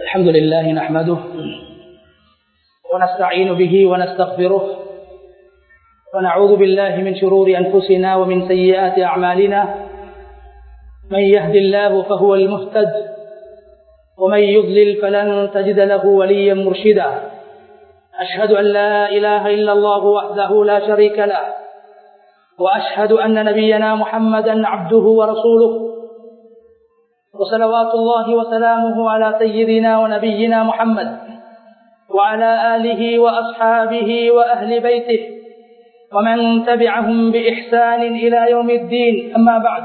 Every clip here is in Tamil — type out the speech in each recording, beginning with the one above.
الحمد لله نحمده ونستعين به ونستغفره ونعوذ بالله من شرور أنفسنا ومن سيئات أعمالنا من يهد الله فهو المهتد ومن يضلل فلن تجد له وليا مرشدا أشهد أن لا إله إلا الله وحده لا شريك له وأشهد أن نبينا محمدا عبده ورسوله وصلوات الله وسلامه على سيدنا ونبينا محمد وعلى آله وأصحابه وأهل بيته ومن تبعهم بإحسان إلى يوم الدين أما بعد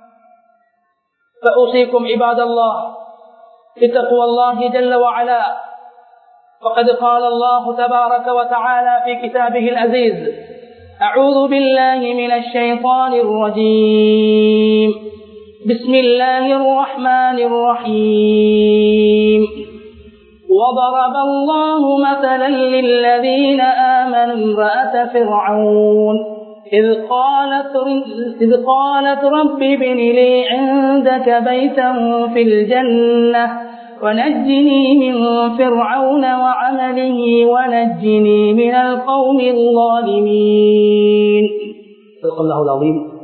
فأوصيكم عباد الله بتقوى الله جل وعلا وقد قال الله تبارك وتعالى في كتابه العزيز أعوذ بالله من الشيطان الرجيم بسم الله الرحمن الرحيم وضرب الله مثلا للذين آمنوا امرأة فرعون إذ قالت, إذ قالت رب ابن لي عندك بيتا في الجنة ونجني من فرعون وعمله ونجني من القوم الظالمين صدق الله العظيم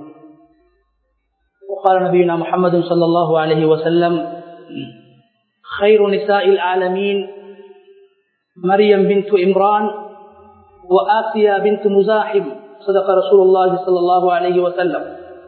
وقال نبينا محمد صلى الله عليه وسلم خير نساء العالمين مريم بنت إمران وآسيا بنت مزاحم صدق رسول الله صلى الله عليه وسلم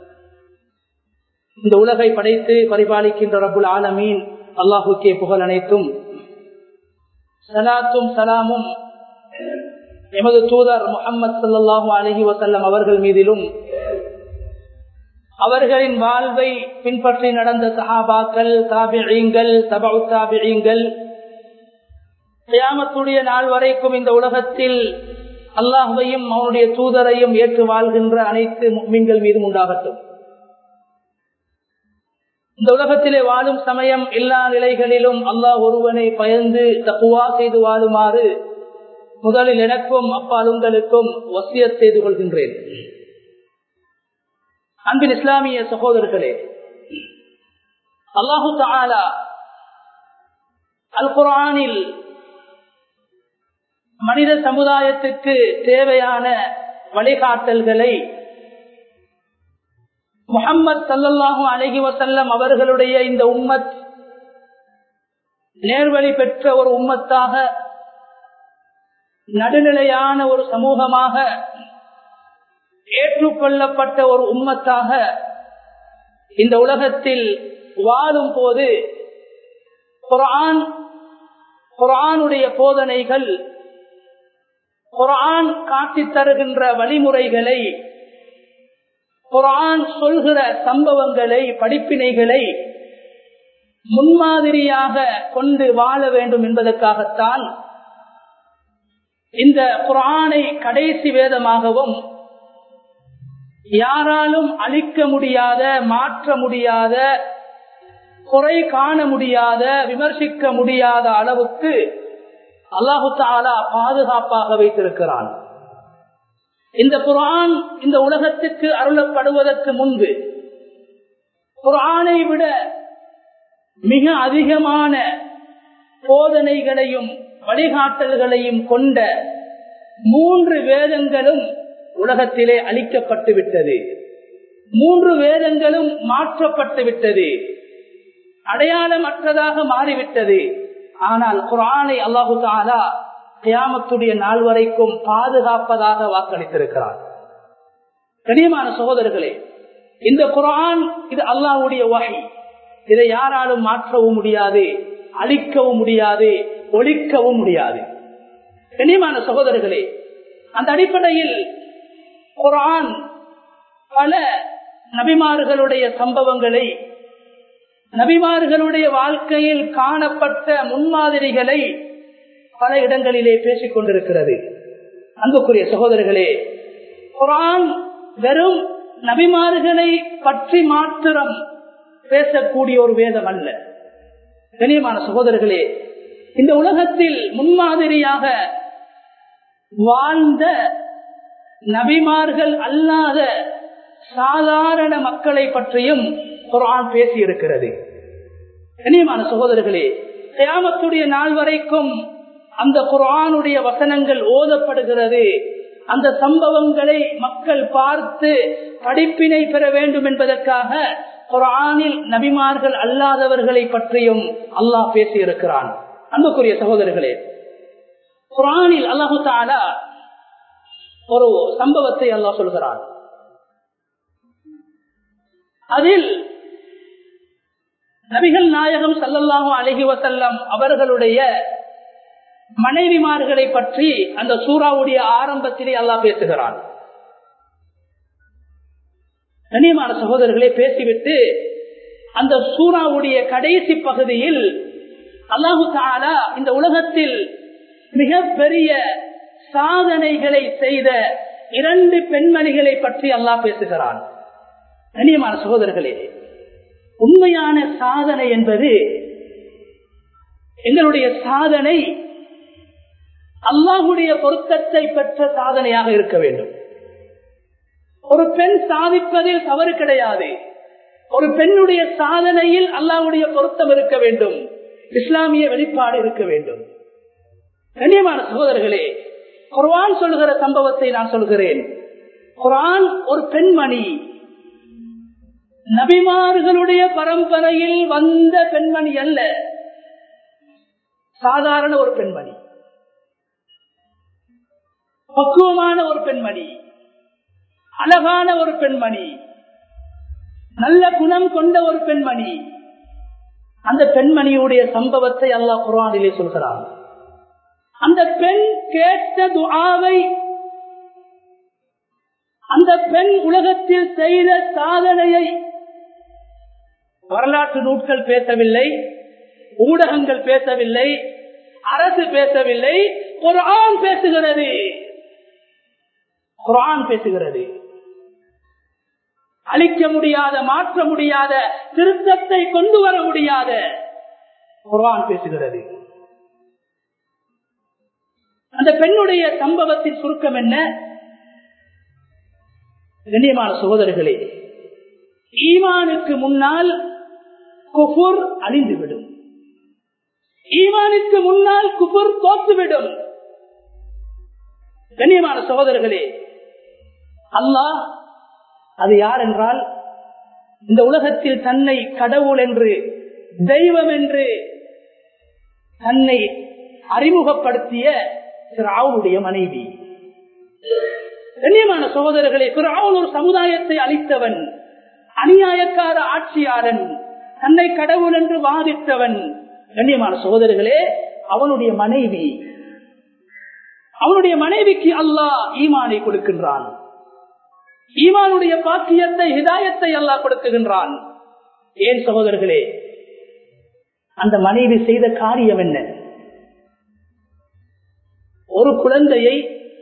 இந்த உலகை படைத்து பரிபாலிக்கின்ற ரபுல் ஆலமீன் அல்லாஹுக்கே புகழ் அனைத்தும் சலாத்தும் சலாமும் எமது தூதர் முகமது சல்லாஹூ அலஹி வசல்லம் அவர்கள் மீதிலும் அவர்களின் வாழ்வை பின்பற்றி நடந்த சஹாபாக்கள் தாபிழீங்கள் தபு தாபிழீங்கள் கியாமத்துடைய நாள் வரைக்கும் இந்த உலகத்தில் அல்லாஹுவையும் அவனுடைய தூதரையும் ஏற்று வாழ்கின்ற அனைத்து மீன்கள் மீதும் உண்டாகட்டும் இந்த உலகத்திலே வாழும் சமயம் எல்லா நிலைகளிலும் அல்லாஹ் ஒருவனை பயந்து தப்புவா செய்து வாழுமாறு முதலில் எனக்கும் அப்பால் உங்களுக்கும் வசிய செய்து கொள்கின்றேன் அன்பின் இஸ்லாமிய சகோதரர்களே அல்லாஹு தாலா அல் குரானில் மனித சமுதாயத்துக்கு தேவையான வழிகாட்டல்களை முகம்மது சல்லல்லாஹூ அலஹி வசல்லம் அவர்களுடைய இந்த உம்மத் நேர்வழி பெற்ற ஒரு உம்மத்தாக நடுநிலையான ஒரு சமூகமாக ஏற்றுக்கொள்ளப்பட்ட ஒரு உம்மத்தாக இந்த உலகத்தில் வாழும் போது குரான் குரானுடைய போதனைகள் குரான் காட்டித் தருகின்ற வழிமுறைகளை குரான் சொல்கிற சம்பவங்களை படிப்பினைகளை முன்மாதிரியாக கொண்டு வாழ வேண்டும் என்பதற்காகத்தான் இந்த குரானை கடைசி வேதமாகவும் யாராலும் அழிக்க முடியாத மாற்ற முடியாத குறை காண முடியாத விமர்சிக்க முடியாத அளவுக்கு அல்லாஹு தாலா பாதுகாப்பாக வைத்திருக்கிறான் இந்த குரான் இந்த உலகத்துக்கு அருளப்படுவதற்கு முன்பு குரானை விட மிக அதிகமான போதனைகளையும் வழிகாட்டல்களையும் கொண்ட மூன்று வேதங்களும் உலகத்திலே அளிக்கப்பட்டு விட்டது மூன்று வேதங்களும் மாற்றப்பட்டு விட்டது அடையாளமற்றதாக மாறிவிட்டது ஆனால் குரானை அல்லாஹு தாலா கியாமத்துடைய நாள் வரைக்கும் பாதுகாப்பதாக வாக்களித்திருக்கிறார் கனியமான சகோதரர்களே இந்த குரான் இது அல்லாஹுடைய வகை இதை யாராலும் மாற்றவும் முடியாது அழிக்கவும் முடியாது ஒழிக்கவும் முடியாது கனியமான சகோதரர்களே அந்த அடிப்படையில் குரான் பல நபிமார்களுடைய சம்பவங்களை நபிமார்களுடைய வாழ்க்கையில் காணப்பட்ட முன்மாதிரிகளை பல இடங்களிலே பேசிக் கொண்டிருக்கிறது அன்புக்குரிய சகோதரர்களே குரான் வெறும் நபிமார்களை பற்றி மாத்திரம் பேசக்கூடிய ஒரு வேதம் அல்ல கனியமான சகோதரர்களே இந்த உலகத்தில் முன்மாதிரியாக வாழ்ந்த நபிமார்கள் அல்லாத சாதாரண மக்களை பற்றியும் குரான் பேசி இருக்கிறது கண்ணியமான சகோதரர்களே கியாமத்துடைய நாள் வரைக்கும் அந்த குரானுடைய வசனங்கள் ஓதப்படுகிறது அந்த சம்பவங்களை மக்கள் பார்த்து படிப்பினை பெற வேண்டும் என்பதற்காக குரானில் நபிமார்கள் அல்லாதவர்களை பற்றியும் அல்லாஹ் பேசியிருக்கிறான் அன்புக்குரிய சகோதரர்களே குரானில் அல்லாஹு தாலா ஒரு சம்பவத்தை அல்லாஹ் சொல்கிறான் அதில் நபிகள் நாயகம் சல்லல்லாஹு அலஹி வசல்லம் அவர்களுடைய மனைவிமார்களை பற்றி அந்த சூறாவுடைய ஆரம்பத்திலே அல்லாஹ் பேசுகிறான் கண்ணியமான சகோதரர்களை பேசிவிட்டு அந்த சூறாவுடைய கடைசி பகுதியில் அல்லாஹு தாலா இந்த உலகத்தில் மிக பெரிய சாதனைகளை செய்த இரண்டு பெண்மணிகளை பற்றி அல்லாஹ் பேசுகிறான் கண்ணியமான சகோதரர்களே உண்மையான சாதனை என்பது எங்களுடைய சாதனை அல்லாஹுடைய பொருத்தத்தை பெற்ற சாதனையாக இருக்க வேண்டும் ஒரு பெண் சாதிப்பதில் தவறு கிடையாது ஒரு பெண்ணுடைய சாதனையில் அல்லாஹுடைய பொருத்தம் இருக்க வேண்டும் இஸ்லாமிய வெளிப்பாடு இருக்க வேண்டும் கண்ணியமான சகோதரர்களே குர்ஆன் சொல்கிற சம்பவத்தை நான் சொல்கிறேன் குர்ஆன் ஒரு பெண்மணி நபிமார்களுடைய பரம்பரையில் வந்த பெண்மணி அல்ல சாதாரண ஒரு பெண்மணி பக்குவமான ஒரு பெண்மணி அழகான ஒரு பெண்மணி நல்ல குணம் கொண்ட ஒரு பெண்மணி அந்த பெண்மணியுடைய சம்பவத்தை அல்லாஹ் குரானிலே சொல்கிறான் அந்த பெண் கேட்ட துஆவை அந்த பெண் உலகத்தில் செய்த சாதனையை வரலாற்று நூட்கள் பேசவில்லை ஊடகங்கள் பேசவில்லை அரசு பேசவில்லை குரான் பேசுகிறது குரான் பேசுகிறது அழிக்க முடியாத மாற்ற முடியாத திருத்தத்தை கொண்டு வர முடியாத குரான் பேசுகிறது அந்த பெண்ணுடைய சம்பவத்தின் சுருக்கம் என்ன கண்ணியமான சகோதரர்களே ஈமானுக்கு முன்னால் குபுர் அழிந்துவிடும் ஈமானுக்கு முன்னால் குபுர் தோத்துவிடும் கண்ணியமான சகோதரர்களே அல்லாஹ் அது யார் என்றால் இந்த உலகத்தில் தன்னை கடவுள் என்று தெய்வம் என்று தன்னை அறிமுகப்படுத்திய திராவுடைய மனைவி கண்ணியமான சகோதரர்களே பிறாவன் ஒரு சமுதாயத்தை அளித்தவன் அநியாயக்கார ஆட்சியாளன் தன்னை கடவுள் என்று வாதித்தவன் கண்ணியமான சகோதரர்களே அவனுடைய மனைவி அவனுடைய மனைவிக்கு அல்லாஹ் ஈமானை கொடுக்கின்றான் ஈமானுடைய பாக்கியத்தை ஹிதாயத்தை அல்லாஹ் கொடுக்குகின்றான் ஏன் சகோதரர்களே அந்த மனைவி செய்த காரியம் என்ன ஒரு குழந்தையை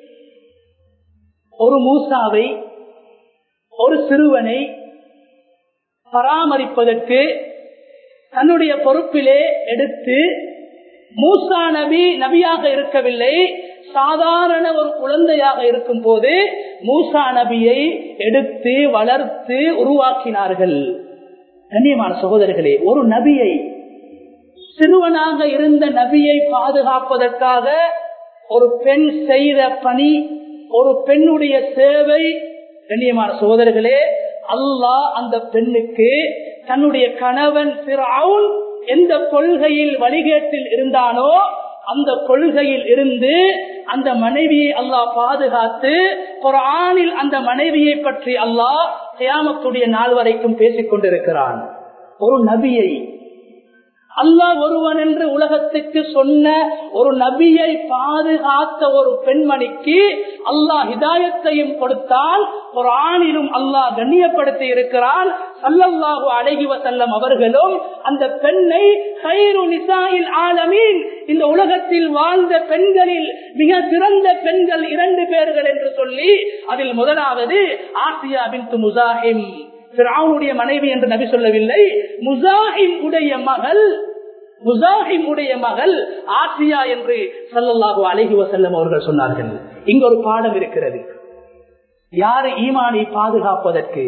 ஒரு மூசாவை ஒரு சிறுவனை பராமரிப்பதற்கு தன்னுடைய பொறுப்பிலே எடுத்து மூசா நபி நபியாக இருக்கவில்லை சாதாரண ஒரு குழந்தையாக இருக்கும் போது மூசா நபியை எடுத்து வளர்த்து உருவாக்கினார்கள் கண்ணியமான சகோதரர்களே ஒரு நபியை சிறுவனாக இருந்த நபியை பாதுகாப்பதற்காக ஒரு பெண் செய்த பணி ஒரு பெண்ணுடைய சேவை கண்ணியமான சகோதரர்களே அல்லாஹ் அந்த பெண்ணுக்கு தன்னுடைய கணவன் சிறாவுன் எந்த கொள்கையில் வழிகேட்டில் இருந்தானோ அந்த கொள்கையில் இருந்து அந்த மனைவியை அல்லாஹ் பாதுகாத்து குரானில் அந்த மனைவியை பற்றி அல்லாஹ் கியாமத்துடைய நாள் வரைக்கும் பேசிக் கொண்டிருக்கிறான் ஒரு நபியை அல்லாஹ் ஒருவன் என்று உலகத்துக்கு சொன்ன ஒரு நபியை பாதுகாத்த ஒரு பெண்மணிக்கு அல்லாஹ் ஹிதாயத்தையும் கொடுத்தால் ஒரு ஆணிலும் அல்லாஹ் கண்ணியப்படுத்தி இருக்கிறான் சல்லல்லாஹு அழகி வசல்லம் அவர்களும் அந்த பெண்ணை கயிறு நிசாயில் ஆலமீன் இந்த உலகத்தில் வாழ்ந்த பெண்களில் மிக சிறந்த பெண்கள் இரண்டு பேர்கள் என்று சொல்லி அதில் முதலாவது ஆசியா பின் முசாஹிம் பிராவுடைய மனைவி என்று நபி சொல்லவில்லை முசாஹிம் உடைய மகள் முசாஹிம் உடைய மகள் ஆசியா என்று சல்லல்லாஹு அலஹி வசல்லம் அவர்கள் சொன்னார்கள் இங்க ஒரு பாடம் இருக்கிறது யார் ஈமானை பாதுகாப்பதற்கு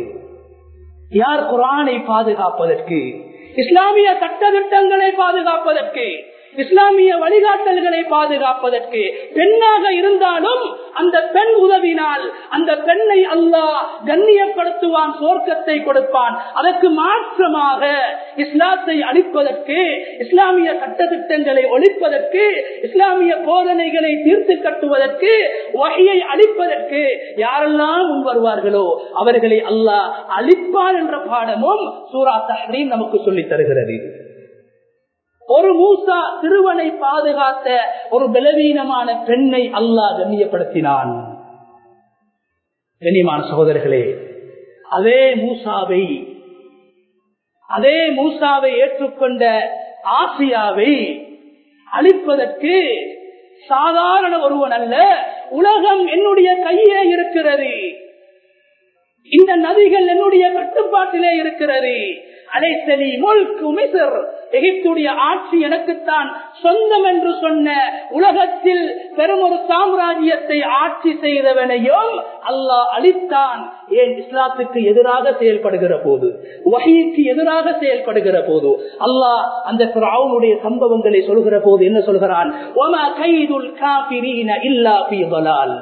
யார் குரானை பாதுகாப்பதற்கு இஸ்லாமிய சட்டத்திட்டங்களை பாதுகாப்பதற்கு இஸ்லாமிய வழிகாட்டல்களை பாதுகாப்பதற்கு பெண்ணாக இருந்தாலும் அந்த பெண் உதவினால் அந்த பெண்ணை அல்லாஹ் கண்ணியப்படுத்துவான் சோர்க்கத்தை கொடுப்பான் அதற்கு மாற்றமாக இஸ்லாத்தை அழிப்பதற்கு இஸ்லாமிய சட்டத்திட்டங்களை ஒழிப்பதற்கு இஸ்லாமிய போதனைகளை தீர்த்து கட்டுவதற்கு வகையை அழிப்பதற்கு யாரெல்லாம் முன் வருவார்களோ அவர்களை அல்லாஹ் அழிப்பான் என்ற பாடமும் சூரா தஹ்ரீம் நமக்கு சொல்லித் தருகிறது ஒரு மூசா சிறுவனை பாதுகாத்த ஒரு பலவீனமான பெண்ணை அல்லாஹ் கண்ணியப்படுத்தினான் கண்ணியமான சகோதரர்களே அதே மூசாவை அதே மூசாவை ஏற்றுக்கொண்ட ஆசியாவை அழிப்பதற்கு சாதாரண ஒருவன் அல்ல உலகம் என்னுடைய கையே இருக்கிறது இந்த நதிகள் என்னுடைய கட்டுப்பாட்டிலே இருக்கிறது அலைத்தலி முழுக்கு மிசர் எகிப்துடைய ஆட்சி எனக்குத்தான் சொந்தம் என்று சொன்ன உலகத்தில் பெரும் ஒரு சாம்ராஜ்யத்தை ஆட்சி செய்தவனையும் அல்லாஹ் அளித்தான் ஏன் இஸ்லாத்துக்கு எதிராக செயல்படுகிற போது வகைக்கு எதிராக செயல்படுகிற போது அல்லாஹ் அந்த அவனுடைய சம்பவங்களை சொல்கிற போது என்ன சொல்கிறான் ஒமா கைதுல் காபிரீன இல்லா பி பலால்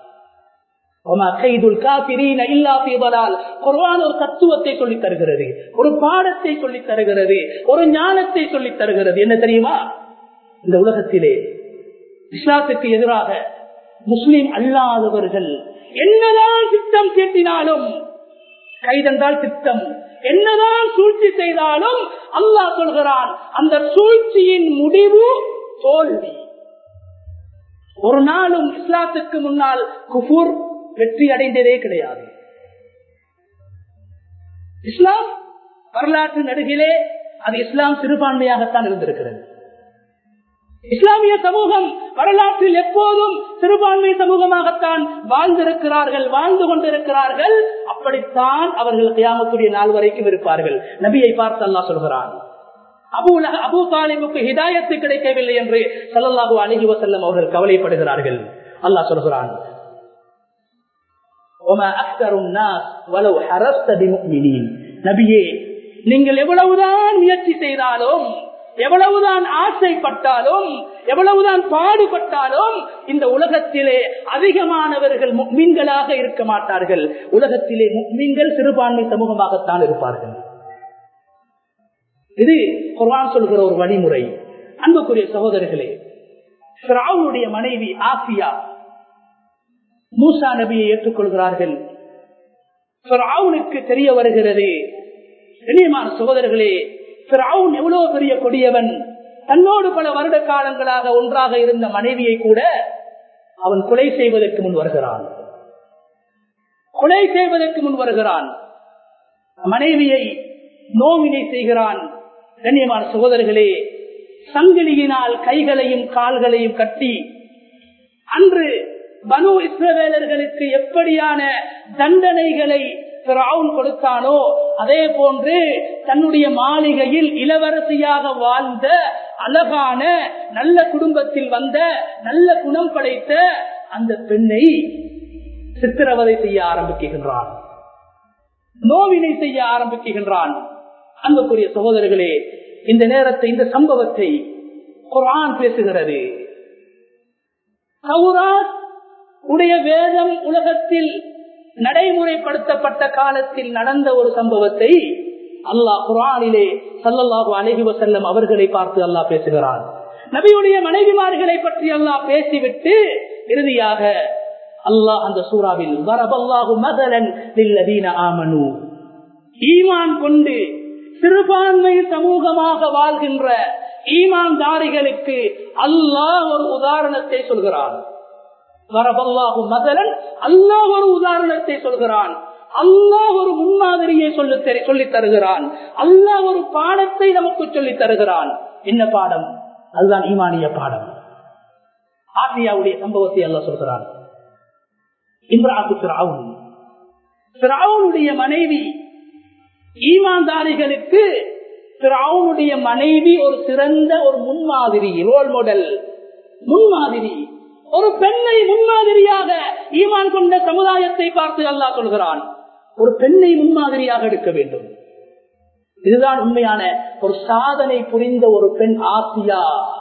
ஒரு தத்துவத்தை சொல்லி தருகிறது ஒரு பாடத்தை சொல்லி தருகிறது ஒரு ஞானத்தை சொல்லி தருகிறது என்ன தெரியுமா இந்த உலகத்திலே இஸ்லாத்துக்கு எதிராக முஸ்லிம் அல்லாதவர்கள் என்னதான் திட்டம் தீட்டினாலும் கைதென்றால் திட்டம் என்னதான் சூழ்ச்சி செய்தாலும் அல்லாஹ் சொல்கிறான் அந்த சூழ்ச்சியின் முடிவு தோல்வி ஒரு நாளும் இஸ்லாத்துக்கு முன்னால் குஃபூர் வெற்றி அடைந்ததே கிடையாது இஸ்லாம் வரலாற்று நடுகிலே அது இஸ்லாம் சிறுபான்மையாகத்தான் இருந்திருக்கிறது இஸ்லாமிய சமூகம் வரலாற்றில் எப்போதும் சிறுபான்மை சமூகமாகத்தான் வாழ்ந்திருக்கிறார்கள் வாழ்ந்து கொண்டிருக்கிறார்கள் அப்படித்தான் அவர்கள் கியாமத்துடைய நாள் வரைக்கும் இருப்பார்கள் நபியை பார்த்து அல்லா சொல்கிறான் அபு அபு தாலிபுக்கு ஹிதாயத்து கிடைக்கவில்லை என்று சல்லல்லாஹு அலஹி வசல்லம் அவர்கள் கவலைப்படுகிறார்கள் அல்லாஹ் சொல்கிறான் நபியே நீங்கள் எவ்வளவுதான் முயற்சி செய்தாலும் எவ்வளவுதான் ஆசைப்பட்டாலும் எவ்வளவுதான் பாடுபட்டாலும் இந்த உலகத்திலே அதிகமானவர்கள் மீன்களாக இருக்க மாட்டார்கள் உலகத்திலே மீன்கள் சிறுபான்மை சமூகமாகத்தான் இருப்பார்கள் இது குர்வான் சொல்கிற ஒரு வழிமுறை அன்புக்குரிய சகோதரர்களே ராவுடைய மனைவி ஆசியா மூசா நபியை ஏற்றுக்கொள்கிறார்கள் தெரிய வருகிறது கண்ணியமான சகோதரர்களே பிராவுன் எவ்வளவு பெரிய கொடியவன் தன்னோடு பல வருட காலங்களாக ஒன்றாக இருந்த மனைவியை கூட அவன் கொலை செய்வதற்கு முன் வருகிறான் கொலை செய்வதற்கு முன் வருகிறான் மனைவியை நோவினை செய்கிறான் கண்ணியமான சகோதரர்களே சங்கிலியினால் கைகளையும் கால்களையும் கட்டி அன்று பனு இஸ்ரவேலர்களுக்கு எப்படியான தண்டனைகளை கொடுத்தானோ அதே போன்று தன்னுடைய மாளிகையில் இளவரசியாக வாழ்ந்த அழகான நல்ல குடும்பத்தில் வந்த நல்ல குணம் படைத்த அந்த பெண்ணை சித்திரவதை செய்ய ஆரம்பிக்கின்றான் நோவினை செய்ய ஆரம்பிக்கின்றான் அன்புக்குரிய சகோதரர்களே இந்த நேரத்தை இந்த சம்பவத்தை குரான் பேசுகிறது உடைய வேதம் உலகத்தில் நடைமுறைப்படுத்தப்பட்ட காலத்தில் நடந்த ஒரு சம்பவத்தை அல்லாஹ் குரானிலே சல்லல்லாஹு அலஹி வசல்லம் அவர்களை பார்த்து அல்லாஹ் பேசுகிறான் நபியுடைய மனைவிமார்களை பற்றி அல்லாஹ் பேசிவிட்டு இறுதியாக அல்லாஹ் அந்த சூறாவில் வரபல்லாஹு மதலன் ஆமனு ஈமான் கொண்டு சிறுபான்மை சமூகமாக வாழ்கின்ற ஈமான்தாரிகளுக்கு அல்லாஹ் ஒரு உதாரணத்தை சொல்கிறான் வரபல்லாஹு மதலன் அல்லாஹ் ஒரு உதாரணத்தை சொல்கிறான் அல்லாஹ் ஒரு முன்மாதிரியை சொல்லி சொல்லி தருகிறான் அல்லாஹ் ஒரு பாடத்தை நமக்கு சொல்லி தருகிறான் என்ன பாடம் அதுதான் ஈமானிய பாடம் ஆசியாவுடைய சம்பவத்தை அல்லாஹ் சொல்கிறான் இம்ராத்து பிராவுனுடைய மனைவி ஈமான்தாரிகளுக்கு பிராவுனுடைய மனைவி ஒரு சிறந்த ஒரு முன்மாதிரி ரோல் மாடல் முன்மாதிரி ஒரு பெண்ணை முன்மாதிரியாக ஈமான் கொண்ட சமுதாயத்தை பார்த்து அல்லாஹ் சொல்கிறான் ஒரு பெண்ணை முன்மாதிரியாக எடுக்க வேண்டும் இதுதான் உண்மையான ஒரு சாதனை புரிந்த ஒரு பெண் ஆசியா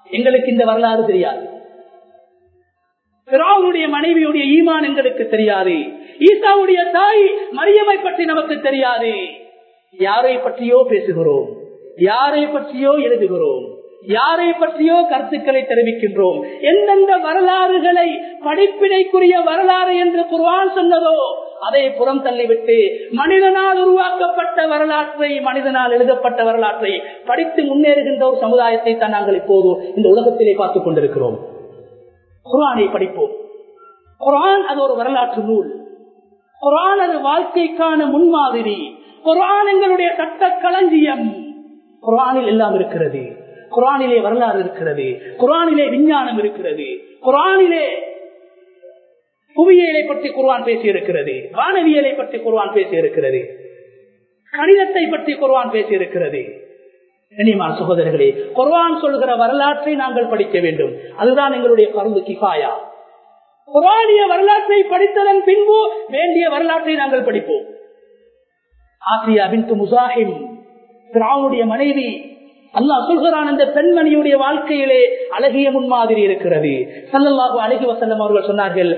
எங்களுக்கு இந்த வரலாறு தெரியாது பிராவுடைய மனைவியுடைய ஈமான் எங்களுக்கு தெரியாது ஈசாவுடைய தாய் மரியமை பற்றி நமக்கு தெரியாது யாரை பற்றியோ பேசுகிறோம் யாரை பற்றியோ எழுதுகிறோம் யாரை பற்றியோ கருத்துக்களை தெரிவிக்கின்றோம் எந்தெந்த வரலாறுகளை படிப்பினைக்குரிய வரலாறு என்று குர்வான் சொன்னதோ அதை புறம் தள்ளிவிட்டு மனிதனால் உருவாக்கப்பட்ட வரலாற்றை மனிதனால் எழுதப்பட்ட வரலாற்றை படித்து முன்னேறுகின்ற ஒரு சமுதாயத்தை தான் நாங்கள் இப்போது இந்த உலகத்திலே பார்த்துக் கொண்டிருக்கிறோம் குரானை படிப்போம் குரான் அது ஒரு வரலாற்று நூல் குரான் அது வாழ்க்கைக்கான முன்மாதிரி குரான் எங்களுடைய சட்ட களஞ்சியம் குரானில் எல்லாம் இருக்கிறது குரானிலே வரலாறு இருக்கிறது குரானிலே விஞ்ஞானம் இருக்கிறது குரானிலே புவியியலை பற்றி குர்வான் பேசி இருக்கிறது வானவியலை பற்றி குர்வான் பேசி இருக்கிறது கணிதத்தை பற்றி குர்வான் பேசி இருக்கிறது கனிமான சகோதரர்களே குர்வான் சொல்கிற வரலாற்றை நாங்கள் படிக்க வேண்டும் அதுதான் எங்களுடைய கருந்து கிஃபாயா குரானிய வரலாற்றை படித்ததன் பின்பு வேண்டிய வரலாற்றை நாங்கள் படிப்போம் ஆசியா பின் முசாஹிம் திராவுடைய மனைவி அல்லாஹ் சொல்கிறான் அந்த பெண்மணியுடைய வாழ்க்கையிலே அழகிய முன்மாதிரி இருக்கிறது சல்லல்லாஹு அழகி வசல்லம் அவர்கள் சொன்னார்கள்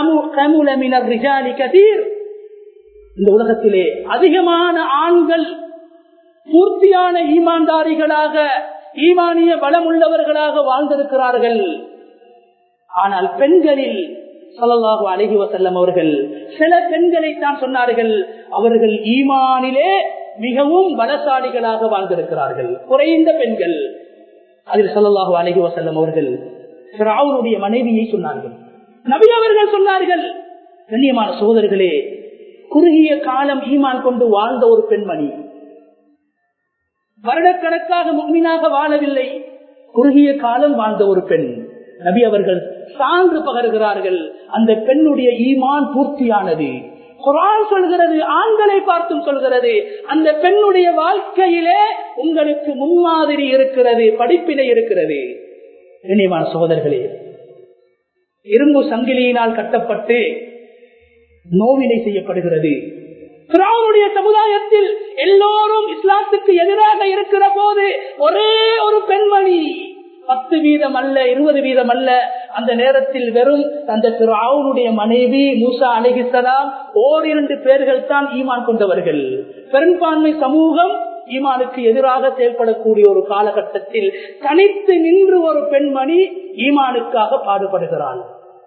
இந்த உலகத்திலே அதிகமான ஆண்கள் பூர்த்தியான ஈமான்தாரிகளாக ஈமானிய பலம் உள்ளவர்களாக வாழ்ந்திருக்கிறார்கள் ஆனால் பெண்களில் சல்லல்லாஹு அழகி வசல்லம் அவர்கள் சில பெண்களை தான் சொன்னார்கள் அவர்கள் ஈமானிலே மிகவும் பலசாலிகளாக வாழ்ந்திருக்கிறார்கள் குறைந்த பெண்கள் அதில் சொல்லலாக அழகி வசல்லம் அவர்கள் ராவுனுடைய மனைவியை சொன்னார்கள் நபி அவர்கள் சொன்னார்கள் கண்ணியமான சோதர்களே குறுகிய காலம் ஈமான் கொண்டு வாழ்ந்த ஒரு பெண்மணி வருடக்கணக்காக முக்மீனாக வாழவில்லை குறுகிய காலம் வாழ்ந்த ஒரு பெண் நபி அவர்கள் சான்று பகர்கிறார்கள் அந்த பெண்ணுடைய ஈமான் பூர்த்தியானது குரான் சொல்கிறது ஆண்களை பார்த்தும் சொல்கிறது அந்த பெண்ணுடைய வாழ்க்கையிலே உங்களுக்கு முன்மாதிரி இருக்கிறது படிப்பினை இருக்கிறது இனிமான சகோதரர்களே இரும்பு சங்கிலியினால் கட்டப்பட்டு நோவினை செய்யப்படுகிறது பிராவுடைய சமுதாயத்தில் எல்லோரும் இஸ்லாத்துக்கு எதிராக இருக்கிற போது ஒரே ஒரு பெண்மணி பத்து வீதம் அல்ல இருபது வீதம் அல்ல அந்த நேரத்தில் வெறும் அந்த திராவுடைய மனைவி மூசா அலிகிசலாம் ஓரிரண்டு பேர்கள் தான் ஈமான் கொண்டவர்கள் பெரும்பான்மை சமூகம் ஈமானுக்கு எதிராக செயல்படக்கூடிய ஒரு காலகட்டத்தில் தனித்து நின்று ஒரு பெண்மணி ஈமானுக்காக பாடுபடுகிறாள்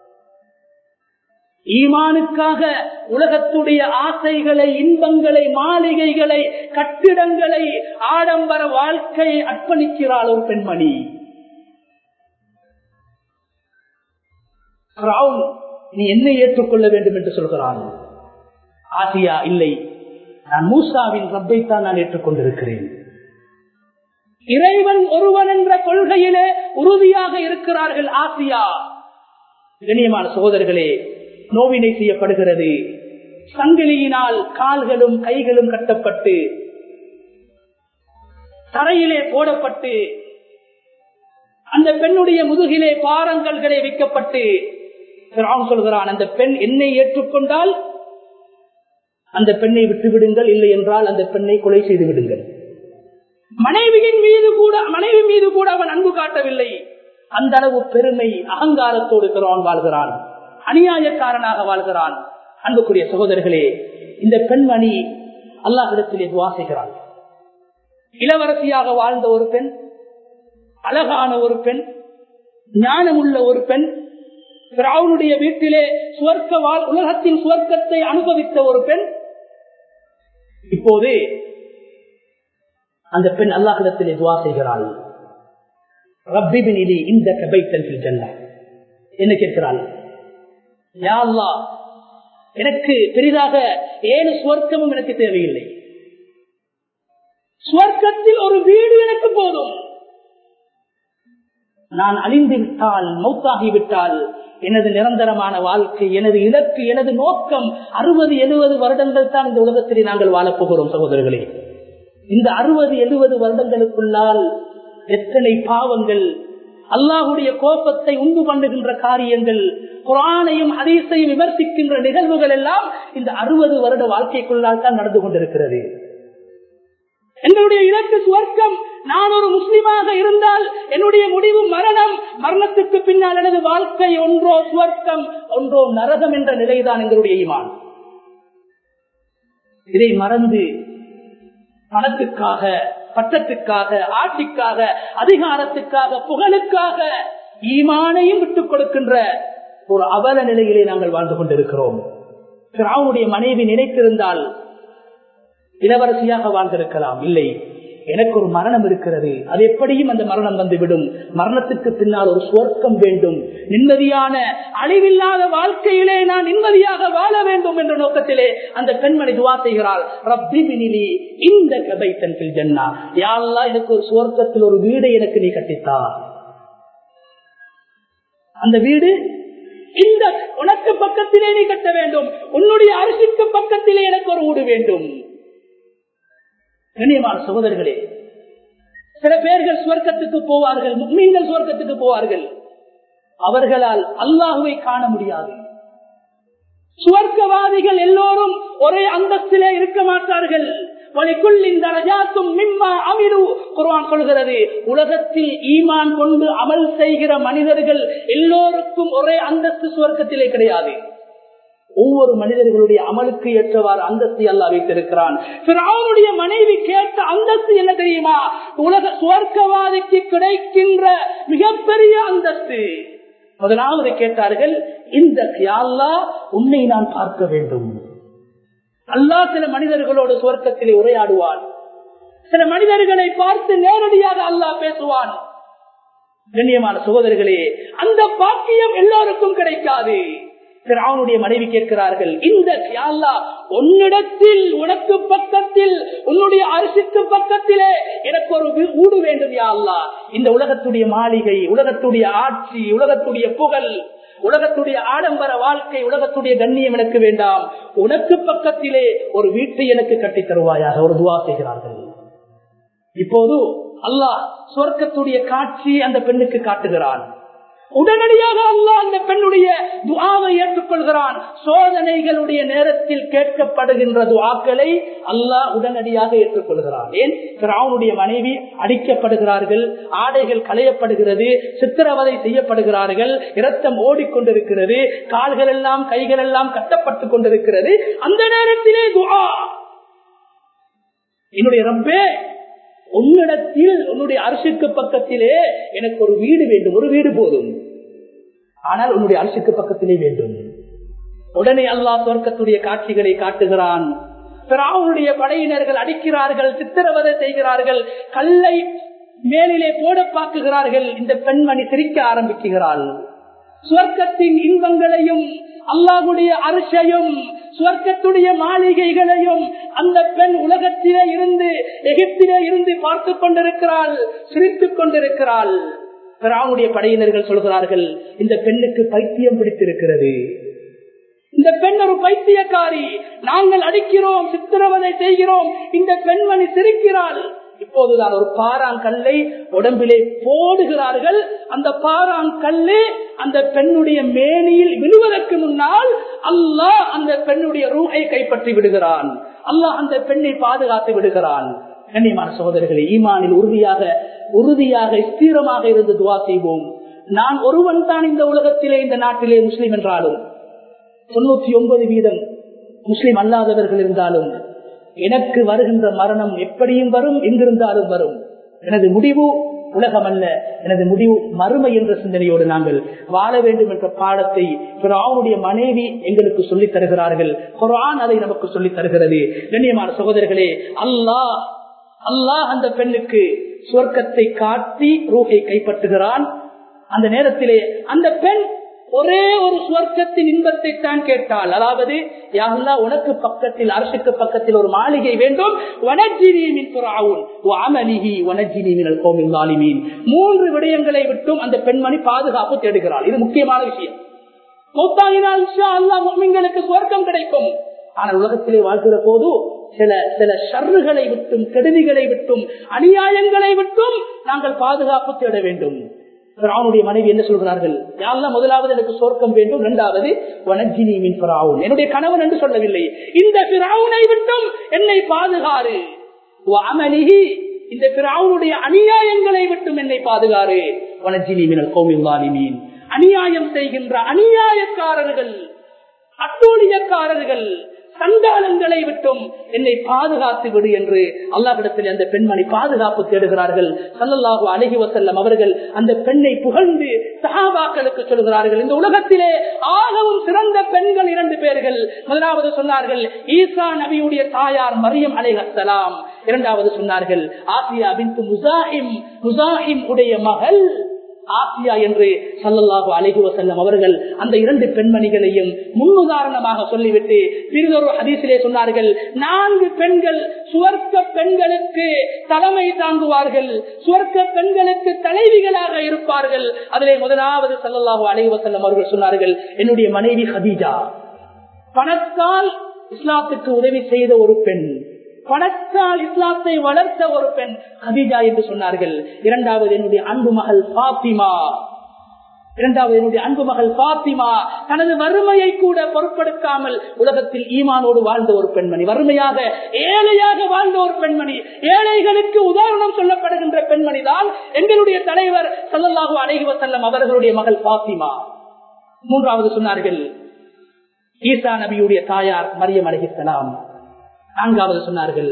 ஈமானுக்காக உலகத்துடைய ஆசைகளை இன்பங்களை மாளிகைகளை கட்டிடங்களை ஆடம்பர வாழ்க்கையை அர்ப்பணிக்கிறாள் ஒரு பெண்மணி நீ என்னை ஏற்றுக்கொள்ள வேண்டும் என்று சொல்கிறான் ஆசியா இல்லை நான் மூசாவின் ரப்பைத்தான் நான் ஏற்றுக்கொண்டிருக்கிறேன் இறைவன் ஒருவன் என்ற கொள்கையிலே உறுதியாக இருக்கிறார்கள் ஆசியா கண்ணியமான சகோதரர்களே நோவினை செய்யப்படுகிறது சங்கிலியினால் கால்களும் கைகளும் கட்டப்பட்டு தரையிலே போடப்பட்டு அந்த பெண்ணுடைய முதுகிலே பாறங்கல்களை வைக்கப்பட்டு சொல்கிறான் அந்த பெண் என்னை ஏற்றுக்கொண்டால் அந்த பெண்ணை விட்டுவிடுங்கள் இல்லை என்றால் அந்த பெண்ணை கொலை செய்து விடுங்கள் மனைவியின் மீது கூட மனைவி மீது கூட அவன் அன்பு காட்டவில்லை அந்த அளவு பெருமை அகங்காரத்தோடு பிறவான் வாழ்கிறான் அநியாயக்காரனாக வாழ்கிறான் அன்புக்குரிய சகோதரர்களே இந்த பெண்மணி அல்லாஹிடத்திலே வாசிக்கிறாள் இளவரசியாக வாழ்ந்த ஒரு பெண் அழகான ஒரு பெண் ஞானமுள்ள ஒரு பெண் பிராவுனுடைய வீட்டிலே சுவர்க்க வாழ் உலகத்தின் சுவர்க்கத்தை அனுபவித்த ஒரு பெண் இப்போது அந்த பெண் அல்லாஹிடத்திலே துவா செய்கிறாள் ரப்பிபினிலி இந்த கபைத்தன் ஜன்னா என்ன கேட்கிறாள் யா அல்லா எனக்கு பெரிதாக ஏழு சுவர்க்கமும் எனக்கு தேவையில்லை சுவர்க்கத்தில் ஒரு வீடு எனக்கு போதும் நான் அழிந்து விட்டால் மௌத்தாகிவிட்டால் எனது நிரந்தரமான வாழ்க்கை எனது இலக்கு எனது நோக்கம் அறுபது எழுபது வருடங்கள் தான் இந்த உலகத்திலே நாங்கள் வாழப்போகிறோம் சகோதரர்களே இந்த அறுபது எழுபது வருடங்களுக்குள்ளால் எத்தனை பாவங்கள் அல்லாஹுடைய கோபத்தை உண்டு பண்ணுகின்ற காரியங்கள் குரானையும் ஹதீஸையும் விமர்சிக்கின்ற நிகழ்வுகள் எல்லாம் இந்த அறுபது வருட வாழ்க்கைக்குள்ளால் தான் நடந்து கொண்டிருக்கிறது எங்களுடைய இலக்கு சுவர்க்கம் நான் ஒரு முஸ்லிமாக இருந்தால் என்னுடைய முடிவு மரணம் மரணத்துக்கு பின்னால் எனது வாழ்க்கை ஒன்றோ சுவர்க்கம் ஒன்றோ நரகம் என்ற நிலைதான் எங்களுடைய ஈமான் இதை மறந்து பணத்துக்காக பட்டத்துக்காக ஆட்சிக்காக அதிகாரத்துக்காக புகழுக்காக ஈமானையும் விட்டுக் கொடுக்கின்ற ஒரு அவல நிலையிலே நாங்கள் வாழ்ந்து கொண்டிருக்கிறோம் அவனுடைய மனைவி நினைத்திருந்தால் இளவரசியாக வாழ்ந்திருக்கலாம் இல்லை எனக்கு ஒரு மரணம் இருக்கிறது அது எப்படியும் அந்த மரணம் வந்துவிடும் மரணத்துக்கு பின்னால் ஒரு சுவர்க்கம் வேண்டும் நிம்மதியான அழிவில்லாத வாழ்க்கையிலே நான் நிம்மதியாக வாழ வேண்டும் என்ற நோக்கத்திலே அந்த பெண்மணி துவா செய்கிறாள் ரப்பி மினிலி இந்த கதை தன்பில் ஜன்னா யாழ்லா எனக்கு ஒரு சுவர்க்கத்தில் ஒரு வீடை எனக்கு நீ கட்டித்தா அந்த வீடு இந்த உனக்கு பக்கத்திலே நீ கட்ட வேண்டும் உன்னுடைய அரிசிக்கு பக்கத்திலே எனக்கு ஒரு வீடு வேண்டும் கண்ணியமான சகோதரர்களே சில பேர்கள் சுவர்க்கத்துக்கு போவார்கள் மீன்கள் சுவர்க்கத்துக்கு போவார்கள் அவர்களால் அல்லாஹுவை காண முடியாது சுவர்க்கவாதிகள் எல்லோரும் ஒரே அந்தஸ்திலே இருக்க மாட்டார்கள் சொல்கிறது உலகத்தில் ஈமான் கொண்டு அமல் செய்கிற மனிதர்கள் எல்லோருக்கும் ஒரே அந்தஸ்து சுவர்க்கத்திலே கிடையாது ஒவ்வொரு மனிதர்களுடைய அமலுக்கு ஏற்றவாறு அந்தஸ்து அல்லா வைத்திருக்கிறான் அவனுடைய மனைவி கேட்ட அந்தஸ்து என்ன தெரியுமா உலக சுவர்க்கவாதிக்கு கிடைக்கின்ற மிகப்பெரிய அந்தஸ்து முதலாவது கேட்டார்கள் இந்த யாழ்லா உன்னை நான் பார்க்க வேண்டும் அல்லா சில மனிதர்களோடு சுவர்க்கத்திலே உரையாடுவான் சில மனிதர்களை பார்த்து நேரடியாக அல்லாஹ் பேசுவான் கண்ணியமான சகோதரர்களே அந்த பாக்கியம் எல்லோருக்கும் கிடைக்காது அவனுடைய மனைவி கேட்கிறார்கள் இந்த யாழ்லா உன்னிடத்தில் உனக்கு பக்கத்தில் உன்னுடைய அரிசிக்கு பக்கத்திலே எனக்கு ஒரு வீடு வேண்டும் யாழ்லா இந்த உலகத்துடைய மாளிகை உலகத்துடைய ஆட்சி உலகத்துடைய புகழ் உலகத்துடைய ஆடம்பர வாழ்க்கை உலகத்துடைய கண்ணியம் எனக்கு வேண்டாம் உனக்கு பக்கத்திலே ஒரு வீட்டை எனக்கு கட்டி தருவாயாக ஒரு துவா செய்கிறார்கள் இப்போது அல்லாஹ் சொர்க்கத்துடைய காட்சி அந்த பெண்ணுக்கு காட்டுகிறான் உடனடியாக அல்லாஹ் அந்த பெண்ணுடைய துவாவை ஏற்றுக்கொள்கிறான் சோதனைகளுடைய நேரத்தில் கேட்கப்படுகின்ற துவாக்களை அல்லாஹ் உடனடியாக ஏற்றுக்கொள்கிறான் ஏன் அவனுடைய மனைவி அடிக்கப்படுகிறார்கள் ஆடைகள் களையப்படுகிறது சித்திரவதை செய்யப்படுகிறார்கள் இரத்தம் ஓடிக்கொண்டிருக்கிறது கால்கள் எல்லாம் கைகள் எல்லாம் கட்டப்பட்டுக் கொண்டிருக்கிறது அந்த நேரத்திலே துவா என்னுடைய ரப்பே உன்னிடத்தில் உன்னுடைய அரசுக்கு பக்கத்திலே எனக்கு ஒரு வீடு வேண்டும் ஒரு வீடு போதும் ஆனால் உன்னுடைய அரசுக்கு பக்கத்திலே வேண்டும் உடனே அல்லாஹ் சொர்க்கத்துடைய காட்சிகளை காட்டுகிறான் பிராவுடைய படையினர்கள் அடிக்கிறார்கள் சித்திரவதை செய்கிறார்கள் கல்லை மேலிலே போட பார்க்குகிறார்கள் இந்த பெண்மணி சிரிக்க ஆரம்பிக்கிறாள் சுவர்க்கத்தின் இன்பங்களையும் அல்லாஹுடைய அரசையும் சுவர்க்கத்துடைய மாளிகைகளையும் அந்த பெண் உலகத்திலே இருந்து எகிப்திலே இருந்து பார்த்து கொண்டிருக்கிறாள் சிரித்துக் கொண்டிருக்கிறாள் பிராவுடைய படையினர்கள் சொல்கிறார்கள் இந்த பெண்ணுக்கு பைத்தியம் பிடித்திருக்கிறது இந்த பெண் ஒரு பைத்தியக்காரி நாங்கள் அடிக்கிறோம் சித்திரவதை செய்கிறோம் இந்த பெண்மணி சிரிக்கிறாள் இப்போதுதான் ஒரு பாறாங்கல்லை உடம்பிலே போடுகிறார்கள் அந்த பாறாங்கல்லே அந்த பெண்ணுடைய மேனியில் விழுவதற்கு முன்னால் அல்லாஹ் அந்த பெண்ணுடைய ரூஹை கைப்பற்றி விடுகிறான் அல்லாஹ் அந்த பெண்ணை பாதுகாத்து விடுகிறான் கண்ணியமான சகோதரர்களே ஈமானில் உறுதியாக உறுதியாக ஸ்திரமாக இருந்து துவா செய்வோம் நான் ஒருவன் தான் இந்த உலகத்திலே இந்த நாட்டிலே முஸ்லிம் என்றாலும் தொண்ணூத்தி ஒன்பது வீதம் முஸ்லிம் அல்லாதவர்கள் இருந்தாலும் எனக்கு வருகின்ற மரணம் எப்படியும் வரும் எங்கிருந்தாலும் வரும் எனது முடிவு உலகம் அல்ல எனது முடிவு மறுமை என்ற சிந்தனையோடு நாங்கள் வாழ வேண்டும் என்ற பாடத்தை அவனுடைய மனைவி எங்களுக்கு சொல்லித் தருகிறார்கள் குரான் அதை நமக்கு சொல்லித் தருகிறது கண்ணியமான சகோதரர்களே அல்லாஹ் அல்லாஹ் அந்த பெண்ணுக்கு சொர்க்கத்தை காட்டி ரூஹை கைப்பற்றுகிறான் அந்த நேரத்திலே அந்த பெண் ஒரே ஒரு சுவர்க்கத்தின் இன்பத்தை தான் கேட்டாள் அதாவது யாருலா உனக்கு பக்கத்தில் அரசுக்கு பக்கத்தில் ஒரு மாளிகை வேண்டும் மூன்று விடயங்களை விட்டும் அந்த பெண்மணி பாதுகாப்பு தேடுகிறாள் இது முக்கியமான விஷயம் மௌத்தாகினால் அல்லா சுவர்க்கம் கிடைக்கும் ஆனால் உலகத்திலே வாழ்கிற போது சில சில ஷர்றுகளை விட்டும் கெடுதிகளை விட்டும் அநியாயங்களை விட்டும் நாங்கள் பாதுகாப்பு தேட வேண்டும் அவனுடைய மனைவி என்ன சொல்கிறார்கள் யாரெல்லாம் முதலாவது எனக்கு சொர்க்கம் வேண்டும் இரண்டாவது வனஜினிமின் பிராவுன் என்னுடைய கணவன் என்று சொல்லவில்லை இந்த பிராவுனை விட்டும் என்னை பாதுகாறு அமலிகி இந்த பிராவுடைய அநியாயங்களை விட்டும் என்னை பாதுகாரு வனஜினி மினல் கோமில்லாலிமீன் அநியாயம் செய்கின்ற அநியாயக்காரர்கள் அட்டூழியக்காரர்கள் சண்டாளங்களை விட்டும் என்னை பாதுகாத்து விடு என்று அல்லாஹிடத்தில் அந்த பெண்மணி பாதுகாப்பு தேடுகிறார்கள் சல்லல்லாஹு அழகி வசல்லம் அவர்கள் அந்த பெண்ணை புகழ்ந்து சஹாபாக்களுக்கு சொல்கிறார்கள் இந்த உலகத்திலே ஆகவும் சிறந்த பெண்கள் இரண்டு பேர்கள் முதலாவது சொன்னார்கள் ஈசா நபியுடைய தாயார் மரியம் அலைஹலாம் இரண்டாவது சொன்னார்கள் ஆசியா பின் முசாஹிம் முசாஹிம் உடைய மகள் ஆசியா என்று சல்லல்லாஹு அலைஹி வசல்லம் அவர்கள் அந்த இரண்டு பெண்மணிகளையும் முன்னுதாரணமாக சொல்லிவிட்டு பிரிதொரு ஹதீசிலே சொன்னார்கள் நான்கு பெண்கள் சுவர்க்க பெண்களுக்கு தலைமை தாங்குவார்கள் சுவர்க்க பெண்களுக்கு தலைவிகளாக இருப்பார்கள் அதிலே முதலாவது சல்லல்லாஹு அலைஹி வசல்லம் அவர்கள் சொன்னார்கள் என்னுடைய மனைவி ஹதீஜா பணத்தால் இஸ்லாத்துக்கு உதவி செய்த ஒரு பெண் பணத்தால் இஸ்லாத்தை வளர்த்த ஒரு பெண் ஹதீஜா என்று சொன்னார்கள் இரண்டாவது என்னுடைய அன்பு மகள் பாத்திமா இரண்டாவது என்னுடைய அன்பு மகள் பாத்திமா தனது வறுமையை கூட பொருட்படுத்தாமல் உலகத்தில் ஈமானோடு வாழ்ந்த ஒரு பெண்மணி வறுமையாக ஏழையாக வாழ்ந்த ஒரு பெண்மணி ஏழைகளுக்கு உதாரணம் சொல்லப்படுகின்ற பெண்மணி தான் எங்களுடைய தலைவர் சல்லல்லாஹு அலைஹி வசல்லம் அவர்களுடைய மகள் பாத்திமா மூன்றாவது சொன்னார்கள் ஈசா நபியுடைய தாயார் மரியம் அலஹிசலாம் நான்காவது சொன்னார்கள்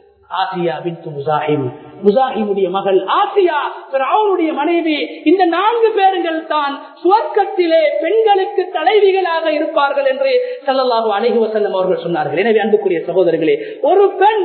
ஆசியா பின் முசாஹிம் முசாஹிமுடைய மகள் ஆசியா அவனுடைய மனைவி இந்த நான்கு பேர்கள் தான் சுவர்க்கத்திலே பெண்களுக்கு தலைவிகளாக இருப்பார்கள் என்று சல்லல்லாஹு அலைஹி வசல்லம் அவர்கள் சொன்னார்கள் எனவே அன்புக்குரிய சகோதரர்களே ஒரு பெண்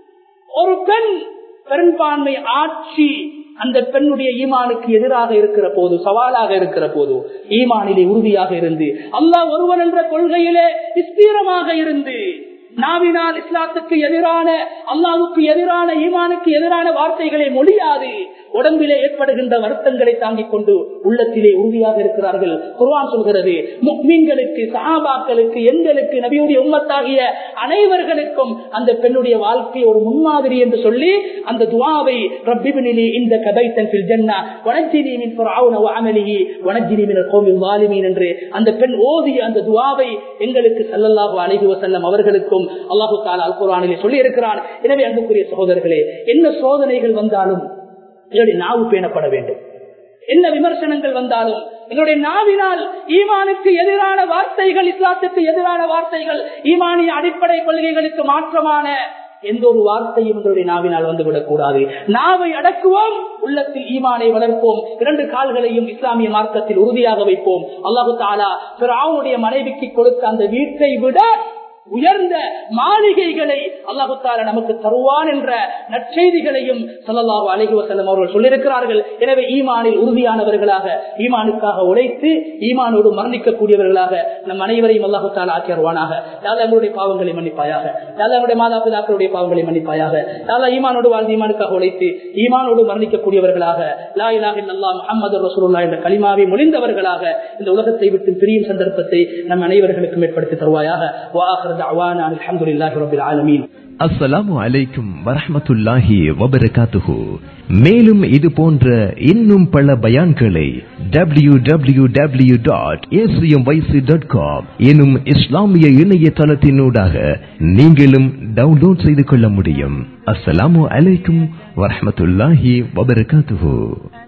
ஒரு பெண் பெரும்பான்மை ஆட்சி அந்த பெண்ணுடைய ஈமானுக்கு எதிராக இருக்கிற போது சவாலாக இருக்கிற போது ஈமானிலே உறுதியாக இருந்து அல்லாஹ் ஒருவன் என்ற கொள்கையிலே விஸ்தீரமாக இருந்து நாவினால் இஸ்லாத்துக்கு எதிரான அல்லாவுக்கு எதிரான ஈமானுக்கு எதிரான வார்த்தைகளை மொழியாது உடம்பிலே ஏற்படுகின்ற வருத்தங்களை தாங்கிக் கொண்டு உள்ளத்திலே உறுதியாக இருக்கிறார்கள் குர்வான் சொல்கிறது முக்மீன்களுக்கு சஹாபாக்களுக்கு எங்களுக்கு நபியுடைய உம்மத்தாகிய அனைவர்களுக்கும் அந்த பெண்ணுடைய வாழ்க்கை ஒரு முன்மாதிரி என்று சொல்லி அந்த துவாவை ரப்பிபினிலி இந்த கதைத்தன் ஜன்னா வனஜினி மின் அமலிஹி வனஜினி மின் கோமில் வாலிமீன் என்று அந்த பெண் ஓதிய அந்த துவாவை எங்களுக்கு சல்லல்லாஹு அலைஹி வசல்லம் அவர்களுக்கும் அல்லாஹு தாலா அல் குரானிலே சொல்லி இருக்கிறான் எனவே அன்புக்குரிய சகோதரர்களே என்ன சோதனைகள் வந்தாலும் என்னுடைய நாவு பேணப்பட வேண்டும் என்ன விமர்சனங்கள் வந்தாலும் என்னுடைய நாவினால் ஈமானுக்கு எதிரான வார்த்தைகள் இஸ்லாத்துக்கு எதிரான வார்த்தைகள் ஈமானிய அடிப்படை கொள்கைகளுக்கு மாற்றமான எந்த ஒரு வார்த்தையும் எங்களுடைய நாவினால் வந்துவிடக் கூடாது நாவை அடக்குவோம் உள்ளத்தில் ஈமானை வளர்ப்போம் இரண்டு கால்களையும் இஸ்லாமிய மார்க்கத்தில் உறுதியாக வைப்போம் அல்லாஹு தாலா அவனுடைய மனைவிக்கு கொடுத்த அந்த வீட்டை விட உயர்ந்த மாளிகைகளை அல்லாஹுத்தால நமக்கு தருவான் என்ற நற்செய்திகளையும் சல்லல்லாஹு அலைஹி வசல்லம் அவர்கள் சொல்லியிருக்கிறார்கள் எனவே ஈமானில் உறுதியானவர்களாக ஈமானுக்காக உழைத்து ஈமானோடு மரணிக்கக்கூடியவர்களாக நம் அனைவரையும் அல்லாஹுத்தால ஆக்கியருவானாக யாரா எங்களுடைய பாவங்களை மன்னிப்பாயாக யாரா எங்களுடைய மாதா பிதாக்களுடைய பாவங்களை மன்னிப்பாயாக யாரா ஈமானோடு வாழ்ந்து ஈமானுக்காக உழைத்து ஈமானோடு மரணிக்கக்கூடியவர்களாக லா இலாஹ இல்லல்லாஹ் முஹம்மது ரசூலுல்லாஹ் என்ற கலிமாவை மொழிந்தவர்களாக இந்த உலகத்தை விட்டு பிரியும் சந்தர்ப்பத்தை நம் அனைவர்களுக்கும் ஏற்படுத்தி தருவாயாக வாஹர் دعوانا الحمد لله رب العالمين அஸ்ஸலாமு அலைக்கும் வரஹ்மத்துல்லாஹி வபரகாத்துஹு மேலும் இது போன்ற இன்னும் பல பயான்களை W W W dot dot com எனும் இஸ்லாமிய இணையதளத்தினூடாக நீங்களும் டவுன்லோட் செய்து கொள்ள முடியும் அஸ்ஸலாமு அலைக்கும் வரஹ்மத்துல்லாஹி வபரகாத்துஹு